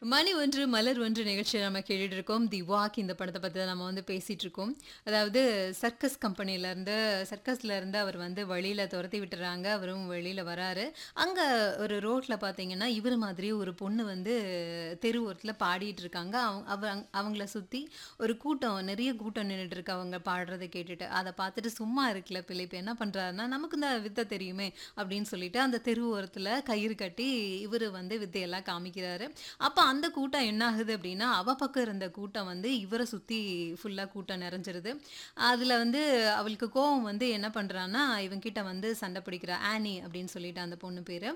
மணி ஒன்று மலர் ஒன்று நிகழ்ச்சியை நம்ம கேட்டுட்டு இருக்கோம் தி வாக் இந்த படத்தை பற்றி தான் நம்ம வந்து பேசிட்டு இருக்கோம் அதாவது சர்க்கஸ் கம்பெனிலேருந்து சர்க்கஸ்ல இருந்து அவர் வந்து வழியில் துரத்தி விட்டுறாங்க அவரும் வெளியில் வராரு அங்கே ஒரு ரோட்டில் பார்த்தீங்கன்னா இவர் மாதிரி ஒரு பொண்ணு வந்து தெரு ஓரத்தில் பாடிட்டு இருக்காங்க அவங்க அவ அவங்கள சுற்றி ஒரு கூட்டம் நிறைய கூட்டம் நின்றுட்டு இருக்கு அவங்க பாடுறதை கேட்டுட்டு அதை பார்த்துட்டு சும்மா இருக்குல்ல பிள்ளைப்பு என்ன பண்ணுறாருன்னா நமக்கு இந்த வித்தை தெரியுமே அப்படின்னு சொல்லிட்டு அந்த தெரு ஓரத்தில் கயிறு கட்டி இவர் வந்து வித்தையெல்லாம் காமிக்கிறாரு அப்போ அந்த கூட்டம் என்ன ஆகுது அப்படின்னா அவ பக்கம் இருந்த கூட்டம் வந்து இவரை சுற்றி ஃபுல்லாக கூட்டம் நிறைஞ்சிருது அதில் வந்து அவளுக்கு கோவம் வந்து என்ன பண்ணுறான்னா இவங்கிட்ட வந்து சண்டை பிடிக்கிறா ஆனி அப்படின்னு சொல்லிட்டு அந்த பொண்ணு பேர்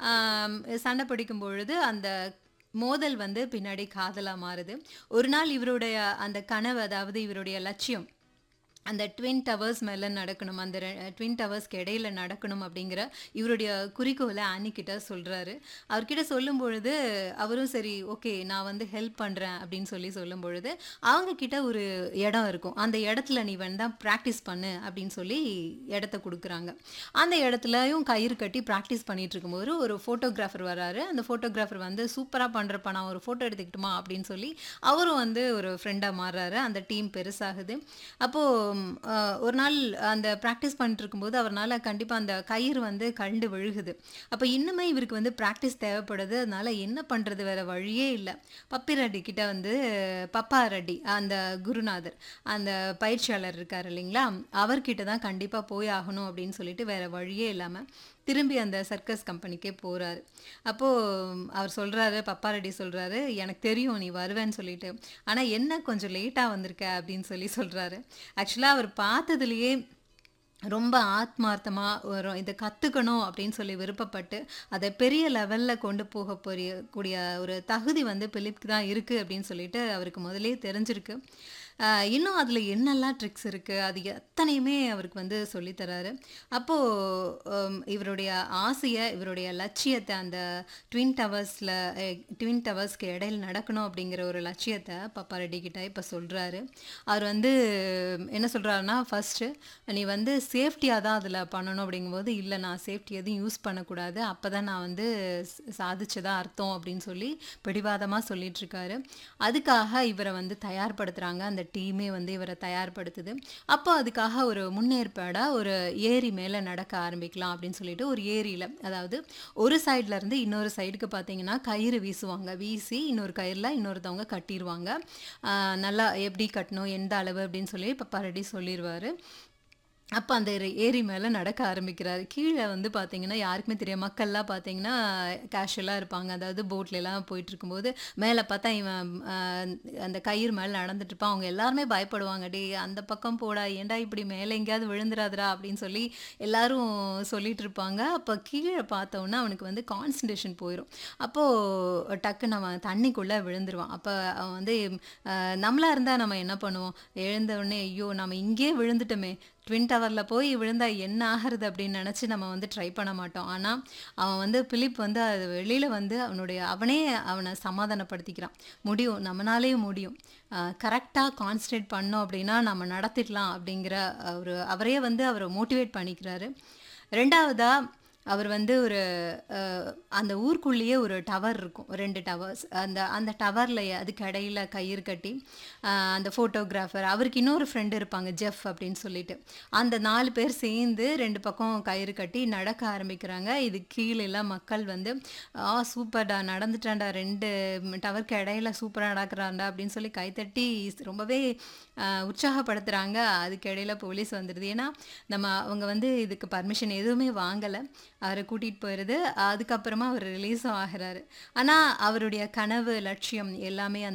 சண்டை பிடிக்கும் பொழுது அந்த மோதல் வந்து பின்னாடி காதலாக மாறுது ஒரு நாள் இவருடைய அந்த கனவு அதாவது இவருடைய லட்சியம் அந்த ட்வின் டவர்ஸ் மேலே நடக்கணும் அந்த ட்வின் டவர்ஸ்க்கு இடையில நடக்கணும் அப்படிங்கிற இவருடைய குறிக்கோளை ஆனிக்கிட்ட சொல்கிறாரு அவர்கிட்ட சொல்லும் பொழுது அவரும் சரி ஓகே நான் வந்து ஹெல்ப் பண்ணுறேன் அப்படின்னு சொல்லி சொல்லும் பொழுது அவங்க கிட்ட ஒரு இடம் இருக்கும் அந்த இடத்துல நீ வேணா ப்ராக்டிஸ் பண்ணு அப்படின்னு சொல்லி இடத்த கொடுக்குறாங்க அந்த இடத்துலையும் கயிறு கட்டி ப்ராக்டிஸ் பண்ணிட்டு இருக்கும்போது ஒரு ஃபோட்டோகிராஃபர் வராரு அந்த ஃபோட்டோகிராஃபர் வந்து சூப்பராக பண்ணுறப்ப நான் ஒரு ஃபோட்டோ எடுத்துக்கிட்டுமா அப்படின்னு சொல்லி அவரும் வந்து ஒரு ஃப்ரெண்டாக மாறுறாரு அந்த டீம் பெருசாகுது அப்போது ஒரு நாள் அந்த ப்ராக்டிஸ் பண்ணிட்டு இருக்கும்போது அவரால் கண்டிப்பாக அந்த கயிறு வந்து கண்டு விழுகுது அப்போ இன்னுமே இவருக்கு வந்து ப்ராக்டிஸ் தேவைப்படுது அதனால என்ன பண்ணுறது வேற வழியே இல்லை பப்பி ரெட்டி கிட்ட வந்து பப்பா ரெட்டி அந்த குருநாதர் அந்த பயிற்சியாளர் இருக்கார் இல்லைங்களா அவர்கிட்ட தான் கண்டிப்பாக போய் ஆகணும் அப்படின்னு சொல்லிட்டு வேற வழியே இல்லாமல் திரும்பி அந்த சர்க்கஸ் கம்பெனிக்கே போகிறாரு அப்போது அவர் சொல்கிறாரு பப்பா ரெட்டி சொல்கிறாரு எனக்கு தெரியும் நீ வருவேன்னு சொல்லிட்டு ஆனால் என்ன கொஞ்சம் லேட்டாக வந்திருக்க அப்படின்னு சொல்லி சொல்கிறாரு ஆக்சுவலாக அவர் பார்த்ததுலேயே ரொம்ப ஆத்மார்த்தமாக ஒரு இதை கற்றுக்கணும் அப்படின்னு சொல்லி விருப்பப்பட்டு அதை பெரிய லெவலில் கொண்டு போக போறிய கூடிய ஒரு தகுதி வந்து பிலிப்க்கு தான் இருக்குது அப்படின்னு சொல்லிட்டு அவருக்கு முதலே தெரிஞ்சிருக்கு இன்னும் அதில் என்னெல்லாம் ட்ரிக்ஸ் இருக்குது அது எத்தனையுமே அவருக்கு வந்து சொல்லித்தராரு அப்போது இவருடைய ஆசையை இவருடைய லட்சியத்தை அந்த ட்வின் டவர்ஸில் ட்வின் டவர்ஸ்க்கு இடையில் நடக்கணும் அப்படிங்கிற ஒரு லட்சியத்தை பப்பா ரெட்டி கிட்ட இப்போ சொல்கிறாரு அவர் வந்து என்ன சொல்கிறாருன்னா ஃபஸ்ட்டு நீ வந்து சேஃப்டியாக தான் அதில் பண்ணணும் அப்படிங்கும்போது இல்லை நான் சேஃப்டி எதுவும் யூஸ் பண்ணக்கூடாது அப்போ தான் நான் வந்து சாதிச்சதா அர்த்தம் அப்படின்னு சொல்லி பிடிவாதமாக சொல்லிகிட்ருக்காரு அதுக்காக இவரை வந்து தயார்படுத்துகிறாங்க அந்த டீமே வந்து இவரை தயார்படுத்துது அப்போ அதுக்காக ஒரு முன்னேற்பாடாக ஒரு ஏரி மேலே நடக்க ஆரம்பிக்கலாம் அப்படின்னு சொல்லிட்டு ஒரு ஏரியில் அதாவது ஒரு சைடில் இருந்து இன்னொரு சைடுக்கு பார்த்தீங்கன்னா கயிறு வீசுவாங்க வீசி இன்னொரு கயிறில் இன்னொருத்தவங்க கட்டிடுவாங்க நல்லா எப்படி கட்டணும் எந்த அளவு அப்படின்னு சொல்லி இப்போ பரடி சொல்லிடுவார் அப்போ அந்த ஏரி மேலே நடக்க ஆரம்பிக்கிறாரு கீழே வந்து பார்த்தீங்கன்னா யாருக்குமே தெரியும் மக்கள்லாம் பார்த்தீங்கன்னா கேஷுவலாக இருப்பாங்க அதாவது போட்லலாம் போயிட்டு இருக்கும்போது மேலே பார்த்தா இவன் அந்த கயிறு மேலே நடந்துட்டு இருப்பான் அவங்க எல்லாருமே பயப்படுவாங்க டே அந்த பக்கம் போடா ஏன்டா இப்படி மேலே எங்கேயாவது விழுந்துடாதரா அப்படின்னு சொல்லி எல்லாரும் சொல்லிட்டு இருப்பாங்க அப்போ கீழே பார்த்தோன்னா அவனுக்கு வந்து கான்சன்ட்ரேஷன் போயிடும் அப்போது டக்குன்னு அவன் தண்ணிக்குள்ளே விழுந்துருவான் அப்போ அவன் வந்து நம்மளாக இருந்தால் நம்ம என்ன பண்ணுவோம் எழுந்த உடனே ஐயோ நம்ம இங்கேயே விழுந்துட்டோமே ட்வின் டவரில் போய் விழுந்தா என்ன ஆகிறது அப்படின்னு நினச்சி நம்ம வந்து ட்ரை பண்ண மாட்டோம் ஆனால் அவன் வந்து பிலிப் வந்து அது வெளியில் வந்து அவனுடைய அவனே அவனை சமாதானப்படுத்திக்கிறான் முடியும் நம்மளாலே முடியும் கரெக்டாக கான்சன்ட்ரேட் பண்ணோம் அப்படின்னா நம்ம நடத்திடலாம் அப்படிங்கிற ஒரு அவரே வந்து அவரை மோட்டிவேட் பண்ணிக்கிறாரு ரெண்டாவதாக அவர் வந்து ஒரு அந்த ஊருக்குள்ளேயே ஒரு டவர் இருக்கும் ரெண்டு டவர்ஸ் அந்த அந்த டவரில் அதுக்கு இடையில கயிறு கட்டி அந்த ஃபோட்டோகிராஃபர் அவருக்கு இன்னொரு ஃப்ரெண்டு இருப்பாங்க ஜெஃப் அப்படின்னு சொல்லிட்டு அந்த நாலு பேர் சேர்ந்து ரெண்டு பக்கம் கயிறு கட்டி நடக்க ஆரம்பிக்கிறாங்க இது கீழெல்லாம் மக்கள் வந்து ஆ சூப்பர்டா நடந்துட்டான்டா ரெண்டு டவருக்கு இடையில சூப்பராக நடக்கிறான்டா அப்படின்னு சொல்லி கைத்தட்டி ரொம்பவே உற்சாகப்படுத்துகிறாங்க அதுக்கு இடையில போலீஸ் வந்துடுது ஏன்னா நம்ம அவங்க வந்து இதுக்கு பர்மிஷன் எதுவுமே வாங்கலை அவரை கூட்டிகிட்டு போயிடுது அதுக்கப்புறமா அவர் ரிலீஸும் ஆகிறாரு ஆனால் அவருடைய கனவு லட்சியம் எல்லாமே அந்த